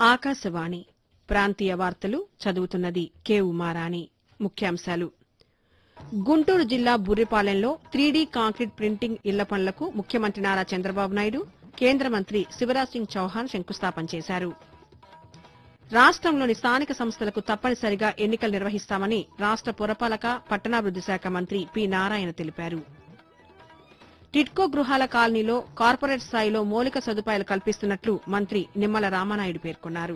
ఆకాశవాణి ప్రాంతీయ వార్తలు చదువుతున్నది కె ఉమారాణి ముఖ్యాంశాలు గుంటూరు జిల్లా బుర్రిపాలెంలో త్రీడీ కాంక్రీట్ ప్రింటింగ్ ఇళ్ల పనులకు ముఖ్యమంత్రి నారా చంద్రబాబు నాయుడు కేంద్ర మంత్రి శివరాజ్ సింగ్ చౌహాన్ శంకుస్థాపన చేశారు రాష్ట్రంలోని స్థానిక సంస్థలకు తప్పనిసరిగా ఎన్నికలు నిర్వహిస్తామని రాష్ట పురపాలక పట్టణాభివృద్ది శాఖ మంత్రి పి నారాయణ తెలిపారు టిడ్కో గృహాల కాలనీలో కార్పొరేట్ స్థాయిలో మౌలిక సదుపాయాలు కల్పిస్తున్నట్లు మంత్రి నిమ్మల రామానాయుడు పేర్కొన్నారు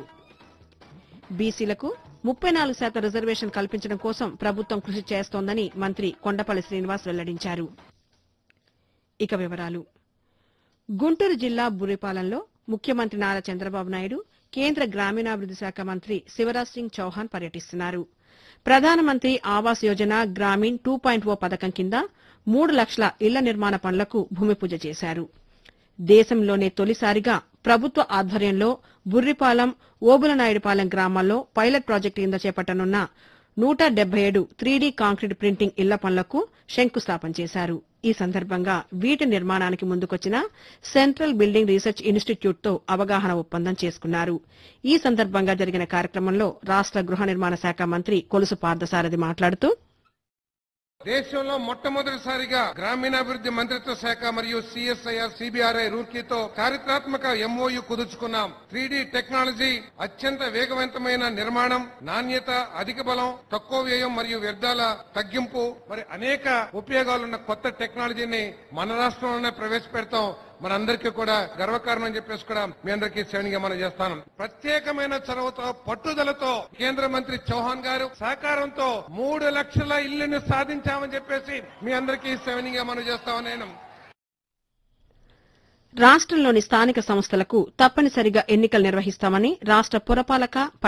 బీసీలకు ముప్పై నాలుగు శాతం రిజర్వేషన్ కల్పించడం కోసం ప్రభుత్వం కృషి చేస్తోందని మంత్రి కొండపల్లి శ్రీనివాస్ వెల్లడించారు ఇక వివరాలు గుంటూరు జిల్లా బుర్రిపాలెంలో ముఖ్యమంత్రి నారా చంద్రబాబు నాయుడు కేంద్ర గ్రామీణాభివృద్ది శాఖ మంత్రి శివరాజ్ సింగ్ చౌహాన్ పర్యటిస్తున్నారు Pradhan Mantri Awas Yojana Gramin two point O పథకం కింద మూడు లక్షల ఇళ్ల నిర్మాణ పనులకు భూమి పూజ చేశారు దేశంలోనే తొలిసారిగా ప్రభుత్వ ఆధ్వర్యంలో బుర్రిపాలెం ఓబులనాయుడుపాలెం గ్రామాల్లో పైలట్ ప్రాజెక్టు కింద చేపట్టనున్న నూట డెబ్బై ఏడు త్రీడీ కాంక్రీట్ ప్రింటింగ్ ఇళ్ల పనులకు శంకుస్థాపన చేశారు ఈ సందర్భంగా వీటి నిర్మాణానికి ముందుకొచ్చిన సెంట్రల్ బిల్డింగ్ రీసెర్చ్ ఇన్స్టిట్యూట్ తో అవగాహన ఒప్పందం చేసుకున్నారు ఈ సందర్భంగా జరిగిన కార్యక్రమంలో రాష్ట గృహ నిర్మాణ శాఖ మంత్రి కొలుసు పార్థసారథి మాట్లాడుతూ దేశంలో మొట్టమొదటిసారిగా గ్రామీణాభివృద్ధి మంత్రిత్వ శాఖ మరియు సిఎస్ఐఆర్ సిబిఆర్ఐ రూర్కీతో చారిత్రాత్మక ఎంఓయు కుదుర్చుకున్నాం త్రీ టెక్నాలజీ అత్యంత వేగవంతమైన నిర్మాణం నాణ్యత అధిక బలం తక్కువ వ్యయం మరియు వ్యర్థాల తగ్గింపు మరి అనేక ఉపయోగాలున్న కొత్త టెక్నాలజీని మన రాష్ట్రంలోనే ప్రవేశపెడతాం మనందరికీ కూడా గర్వకారణం అని చెప్పేసి కూడా మీ అందరికీ శ్రేణిగా మనం చేస్తాను ప్రత్యేకమైన చొరవతో పట్టుదలతో కేంద్ర మంత్రి చౌహాన్ గారు సహకారంతో మూడు లక్షల ఇల్లుని సాధించామని చెప్పేసి మీ అందరికీ శ్రేణిగా మనం చేస్తామని నేను రాష్ట్రంలోని స్థానిక సంస్థలకు తప్పనిసరిగా ఎన్నికలు నిర్వహిస్తామని రాష్ట పురపాలక